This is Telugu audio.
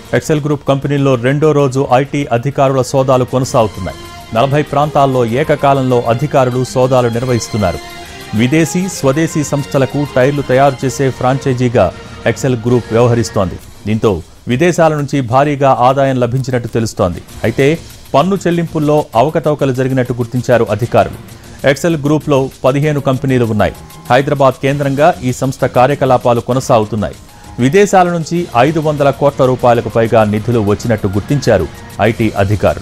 ఎక్సెల్ గ్రూప్ కంపెనీల్లో రెండో రోజు ఐటీ అధికారుల సోదాలు కొనసాగుతున్నాయి నలభై ప్రాంతాల్లో ఏకకాలంలో అధికారులు సోదాలు నిర్వహిస్తున్నారు విదేశీ స్వదేశీ సంస్థలకు టైర్లు తయారు చేసే ఫ్రాంచైజీగా ఎక్సెల్ గ్రూప్ వ్యవహరిస్తోంది దీంతో విదేశాల నుంచి భారీగా ఆదాయం లభించినట్టు తెలుస్తోంది అయితే పన్ను చెల్లింపుల్లో అవకతవకలు జరిగినట్టు గుర్తించారు అధికారులు ఎక్సెల్ గ్రూప్లో పదిహేను కంపెనీలు ఉన్నాయి హైదరాబాద్ కేంద్రంగా ఈ సంస్థ కార్యకలాపాలు కొనసాగుతున్నాయి విదేశాల నుంచి ఐదు వందల కోట్ల రూపాయలకు పైగా నిధులు వచ్చినట్టు గుర్తించారు ఐటీ అధికారులు